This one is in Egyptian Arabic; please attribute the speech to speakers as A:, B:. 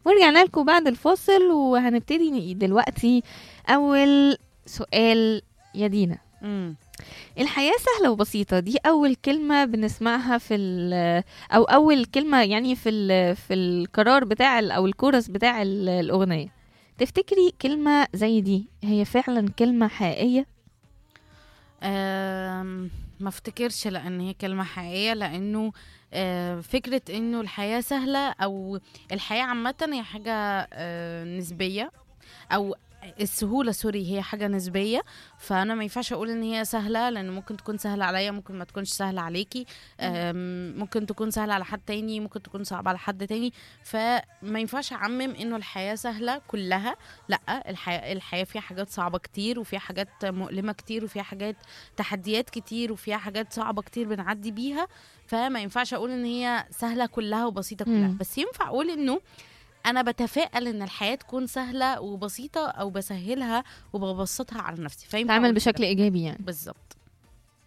A: ورجعنا لكم بعد الفاصل وهنبتدي دلوقتي أول سؤال يا دينا
B: مم.
A: الحياة سهلة وبسيطة دي أول كلمة بنسمعها في ال- أو أول كلمة يعني في ال- في القرار بتاع ال- أو الكورس بتاع ال- الأغنية تفتكري كلمة زي دي هي فعلا كلمة حقيقية؟
B: آم، ما افتكرش لان هي كلمه حقيقيه لانه آه، فكره انه الحياه سهله او الحياه عامه هي حاجه آه، نسبيه او السهولة سوري هي حاجة نسبية فأنا ما ينفعش أقول إن هي سهلة لأن ممكن تكون سهلة عليا ممكن ما تكونش سهلة عليكي آم، ممكن تكون سهلة على حد تاني ممكن تكون صعبة على حد تاني فما ينفعش أعمم إنه الحياة سهلة كلها لا الحياة الحياة فيها حاجات صعبة كتير وفيها حاجات مؤلمة كتير وفيها حاجات تحديات كتير وفيها حاجات صعبة كتير بنعدي بيها فما ينفعش أقول إن هي سهلة كلها وبسيطة كلها
A: مم.
B: بس ينفع أقول إنه انا بتفائل ان الحياه تكون سهله وبسيطه او بسهلها وببسطها على نفسي فينفع
A: تعمل
B: أقول كده.
A: بشكل إيجابي يعني
B: بالظبط